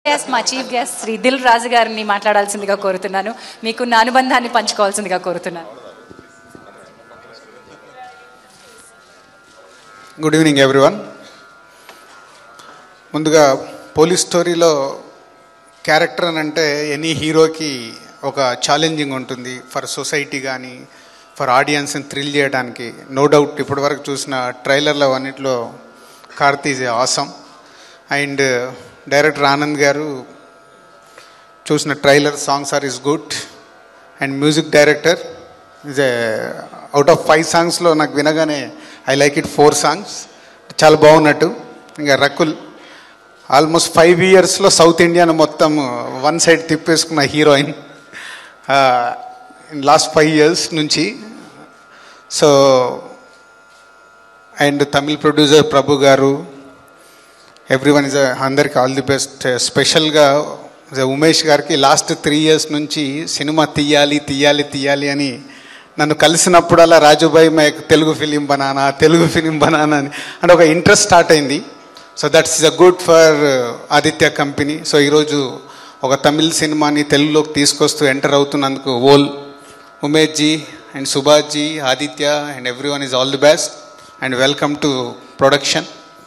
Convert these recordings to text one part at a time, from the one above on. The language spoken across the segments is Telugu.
గెస్ట్ మా చీఫ్ గెస్ట్ శ్రీ దిల్ రాజు గారిని మాట్లాడాల్సిందిగా కోరుతున్నాను మీకున్న అనుబంధాన్ని పంచుకోవాల్సిందిగా కోరుతున్నాను గుడ్ ఈవినింగ్ ఎవ్రీవన్ ముందుగా పోలీస్ స్టోరీలో క్యారెక్టర్ అని అంటే ఎనీ హీరోకి ఒక ఛాలెంజింగ్ ఉంటుంది ఫర్ సొసైటీ కానీ ఫర్ ఆడియన్స్ని థ్రిల్ చేయడానికి నో డౌట్ ఇప్పటివరకు చూసిన ట్రైలర్లో అన్నింటిలో Karthi is awesome and director Anand గారు చూసిన trailer songs are is good and music director is out of five సాంగ్స్లో నాకు వినగానే I like it four songs చాలా బాగున్నట్టు ఇంకా రకుల్ ఆల్మోస్ట్ ఫైవ్ ఇయర్స్లో సౌత్ ఇండియాను మొత్తం వన్ సైడ్ తిప్పేసుకున్న heroine in last five years నుంచి so and Tamil producer Prabhu గారు ఎవ్రీ వన్ ఇస్ అందరికి ఆల్ ది బెస్ట్ స్పెషల్గా ఉమేష్ గారికి లాస్ట్ త్రీ ఇయర్స్ నుంచి సినిమా తీయాలి తీయాలి తీయాలి అని నన్ను కలిసినప్పుడల్లా రాజుబాయ్ మై తెలుగు ఫిలిం బనానా తెలుగు ఫిలిం బనానా అని అంటే ఒక ఇంట్రెస్ట్ స్టార్ట్ అయింది so that's a good for Aditya company so ఈరోజు ఒక తమిళ్ సినిమాని తెలుగులోకి తీసుకొస్తూ ఎంటర్ అవుతున్నందుకు all Umesh ji and Subhash ji Aditya and everyone is all the best and welcome to production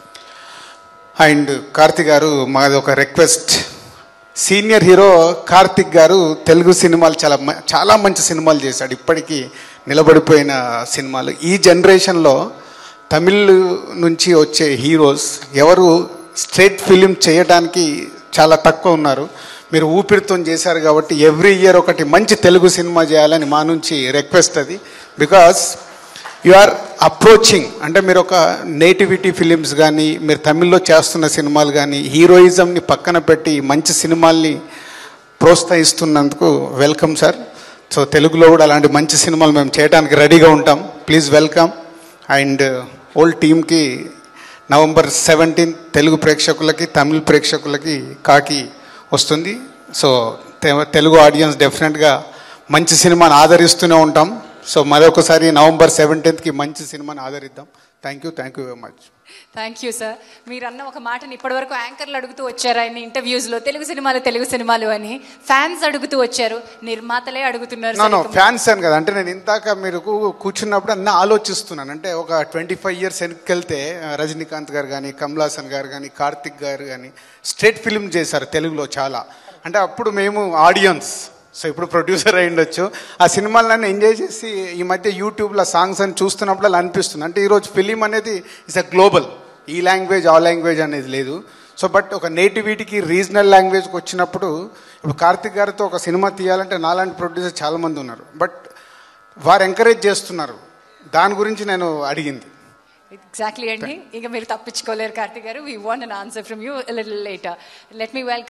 and Karthik గారు మాది ఒక రిక్వెస్ట్ సీనియర్ హీరో కార్తిక్ గారు తెలుగు సినిమాలు చాలా మ- చాలా మంచి సినిమాలు చేశాడు ఇప్పటికీ నిలబడిపోయిన సినిమాలు ఈ జనరేషన్లో తమిళ్ నుంచి వచ్చే హీరోస్ ఎవరు స్ట్రేట్ ఫిలిం చేయడానికి చాలా తక్కువ ఉన్నారు మీరు ఊపిరితో చేశారు కాబట్టి ఎవ్రీ ఇయర్ ఒకటి మంచి తెలుగు సినిమా చేయాలని మా నుంచి రిక్వెస్ట్ అది బికాస్ యు ఆర్ అప్రోచింగ్ అంటే మీరు ఒక నేటివిటీ ఫిలిమ్స్ కానీ మీరు తమిళ్లో చేస్తున్న సినిమాలు కానీ హీరోయిజంని పక్కన పెట్టి మంచి సినిమాల్ని ప్రోత్సహిస్తున్నందుకు వెల్కమ్ సార్ సో తెలుగులో కూడా అలాంటి మంచి సినిమాలు మేము చేయడానికి రెడీగా ఉంటాం ప్లీజ్ వెల్కమ్ అండ్ ఓల్డ్ టీమ్కి నవంబర్ సెవెంటీన్ తెలుగు ప్రేక్షకులకి తమిళ ప్రేక్షకులకి కాకి వస్తుంది సో తె- తెలుగు ఆడియన్స్ డెఫినెట్గా మంచి సినిమాని ఆదరిస్తూనే ఉంటాం సో మరొకసారి నవంబర్ సెవెంటీన్త్కి మంచి సినిమాని ఆదరిద్దాం thank you thank you very much thank you sir మీరు అన్న ఒక మాటని ఇప్పటివరకు యాంకర్లు అడుగుతూ వచ్చారు ఆయన ఇంటర్వ్యూస్లో తెలుగు సినిమాలు తెలుగు సినిమాలు అని ఫ్యాన్స్ అడుగుతూ వచ్చారు నిర్మాతలే అడుగుతున్నారు నో సార్ నో ఇక ఫ్యాన్స్ అని కదా అంటే నేను ఇందాక మీరు కూ- కూర్చున్నప్పుడు అన్నీ ఆలోచిస్తున్నాను అంటే ఒక ట్వంటీ ఫైవ్ ఇయర్స్ వెనక్కి రజనీకాంత్ గారు కానీ కమలాసన్ గారు కానీ కార్తిక్ గారు కానీ స్ట్రేట్ ఫిల్మ్ చేశారు తెలుగులో చాలా అంటే అప్పుడు మేము ఆడియన్స్ సో ఇప్పుడు ప్రొడ్యూసర్ అయి ఉండొచ్చు ఆ సినిమాలన్నీ ఎంజాయ్ చేసి ఈ మధ్య యూట్యూబ్లో సాంగ్స్ అని చూస్తున్నప్పుడు అలా అనిపిస్తుంది అంటే ఈరోజు ఫిలిం అనేది ఇస్ అ గ్లోబల్ ఈ లాంగ్వేజ్ ఆ లాంగ్వేజ్ అనేది లేదు సో బట్ ఒక నేటివిటీకి రీజనల్ లాంగ్వేజ్కి వచ్చినప్పుడు ఇప్పుడు కార్తిక్ గారితో ఒక సినిమా తీయాలంటే నాలాంటి ప్రొడ్యూసర్ చాలామంది ఉన్నారు బట్ వారు ఎంకరేజ్ చేస్తున్నారు దాని గురించి నేను అడిగింది ఎగ్జాక్ట్లీ అండి ఇక మీరు తప్పించుకోలేరు కార్తిక్ గారు we want an answer from you little later let me welcome